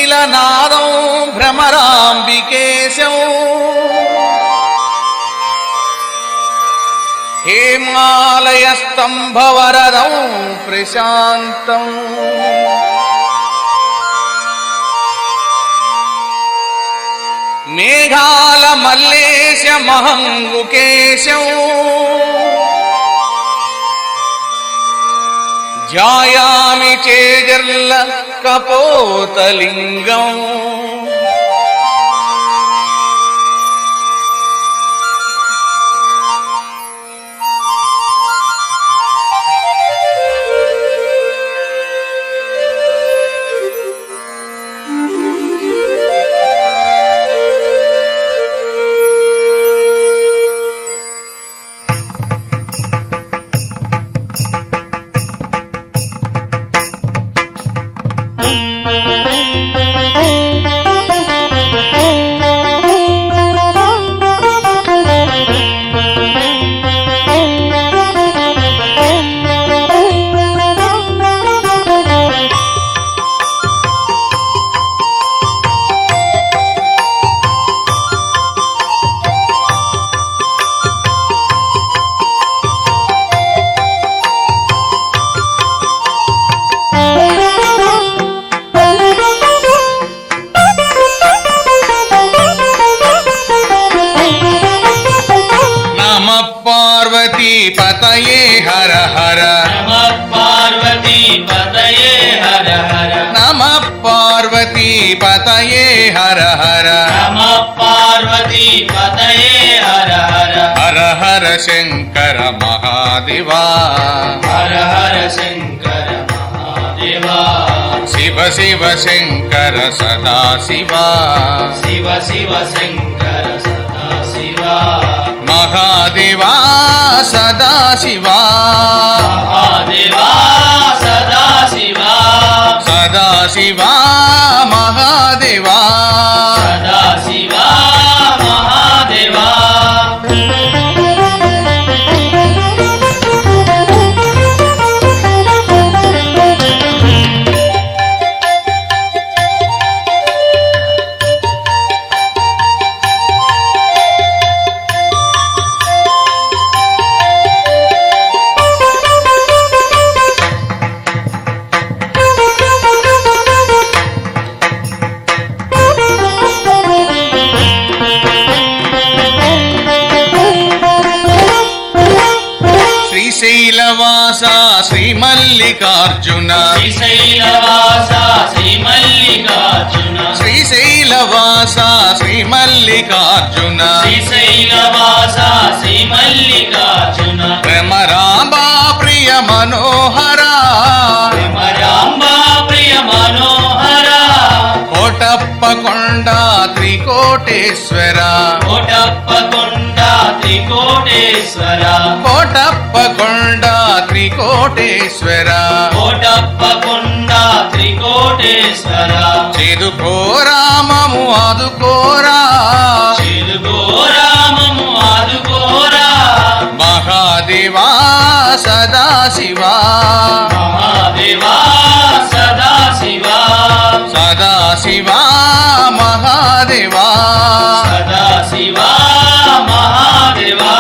నీలనాదం భ్రమరాంబికేశం హేమాలయస్తంభవరదం ప్రశాంతం మేఘాల మల్లేశ మహంగుకేశం ధ్యాయామి చేజర్ల కపోతలింగం నమ పార్వతీ పతయే హర హర నమ పార్వతీ పతయే హర హర నమ పార్వతీ పతయే హర హర నమ పార్వతీ పతయే హర హర హర హర శంకర మహాదేవా హర హర శంకర మహాదేవా శివ శివ శంకర సదా శివా శివ శివ శంకర సదా శివ మహాదేవా సదా శివా మహాదేవా సదా శివ సదా శివా మహాదేవా సదా శివ మహాదేవా శ్రీశైలవాస శ్రీ మల్లికార్జున శ్రీశైలవాస శ్రీ మల్లికార్జున శ్రీశైలవాస శ్రీ మల్లికార్జున శ్రీశైలవాస శ్రీ మల్లికార్జున భ్రమరాంబా ప్రియ మనోహర భ్రమరాంబా ప్రియ మనోహర కోటప్ప కొండ త్రికోటేశ్వర కోటప్ప కొండ త్రికోటేశ్వర కోటప్ప కొండ త్రికోటేశ్వర కోటప్ప కొండ త్రికోటేశ్వర చేదుకో రామము ఆదుకోరా చెలుగో రామము ఆదుకోరా మహాదేవా సదా శివా మహాదేవా సదా శివ సదా శివా మహాదేవా సదా శివ మహాదేవా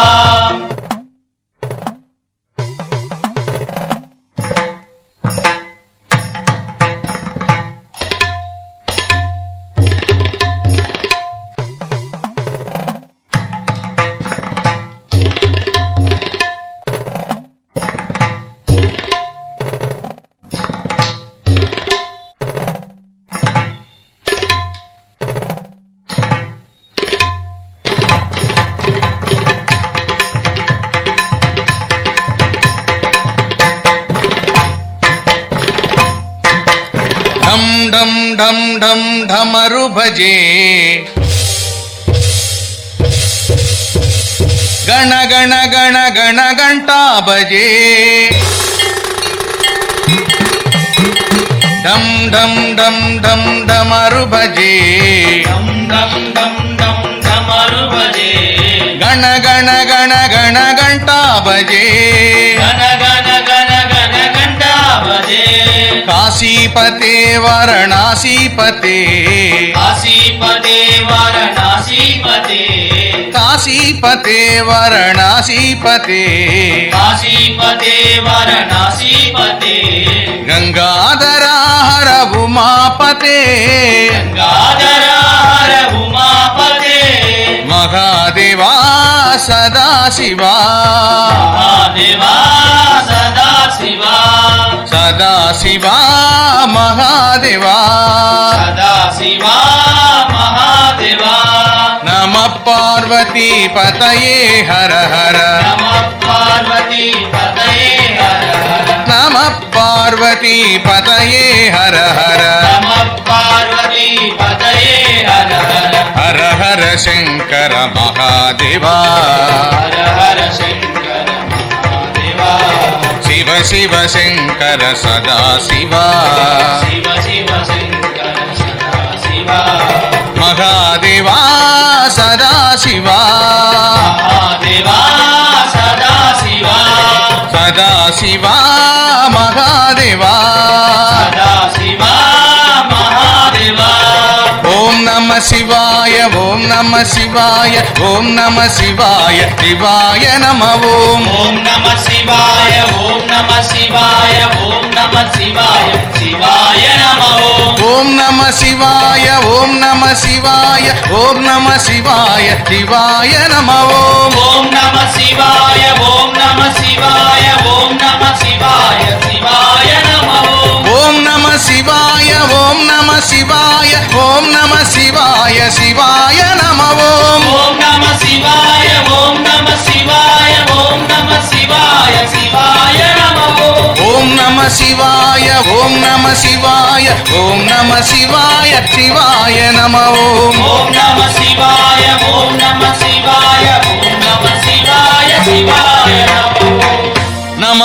ఢం ఢం ఢం ఢం ఢమరు భజే గణ గణ గణ గణ గంటా భజే ఢం ఢం ఢం ఢం ఢమరు భజే డమ్ డమ్ డమ్ డమ్ డమరు భజే గణ గణ గణ గణ గంటా భజే గణ గణ గణ గణ గంటా భజే కాశ కాశీపతే వారణాసీపతే కాశీపదే వారణాసీపతే కాశీపతే వారణాసీపతే కాశీపదే వారణాసీపతే గంగాధరాహర ఉమాపతే గంగాధరాహర ఉమాపతే మహాదేవా సదాశివా మహాదేవా సదా శివా సదాశివా మహాదేవా సదా శివా మహాదేవా నమ పార్వతీ పతయే హర హర నమ పార్వతీ పతయే హర హర నమ పార్వతీ పతయే హర హర నమ పార్వతీ పతయే హర హర హర హర శంకర మహాదేవా హర హర శంకర మహాదేవా శివ శివ శంకర సదాశివా శివ శివ శంకర సదా శివా మహాదేవా సదాశివా మహాదేవా సదా శివా సదాశివా మహాదేవా సదా శివా మహాదేవా ఓం నమ శివాయ ఓం నమ శివాయ ఓం నమ శివాయ శివాయ నమ ఓం ఓం నమ శివాయ ఓం నమ శివాయ ఓం నమ శివాయ శివాయ నమ ఓం ఓం నమ శివాయ ఓం నమ శివాయ ఓం నమ శివాయ శివాయ నమ ఓం ఓం నమ శివాయ ఓం నమ శివాయ ఓం నమ శివాయ శివాయ నమ ఓం ఓం నమ శివాయ ఓం నమ శివాయ ఓం నమ శివాయ శివాయ నమ ఓం ఓం నమ శివాయ ఓం నమ శివాయ ఓం నమ శివాయ శివాయ నమ ఓం ఓం నమ శివాయ ఓం నమ శివాయ ఓం నమ శివాయ శివాయ నమ ఓం ఓం నమ శివాయ ఓం నమ శివాయ ఓం నమ శివాయ శివాయ నమ ఓం నమ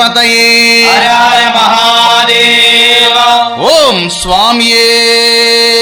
పార్వతీపతయే హర హర మహాదేవ ఓం స్వామియే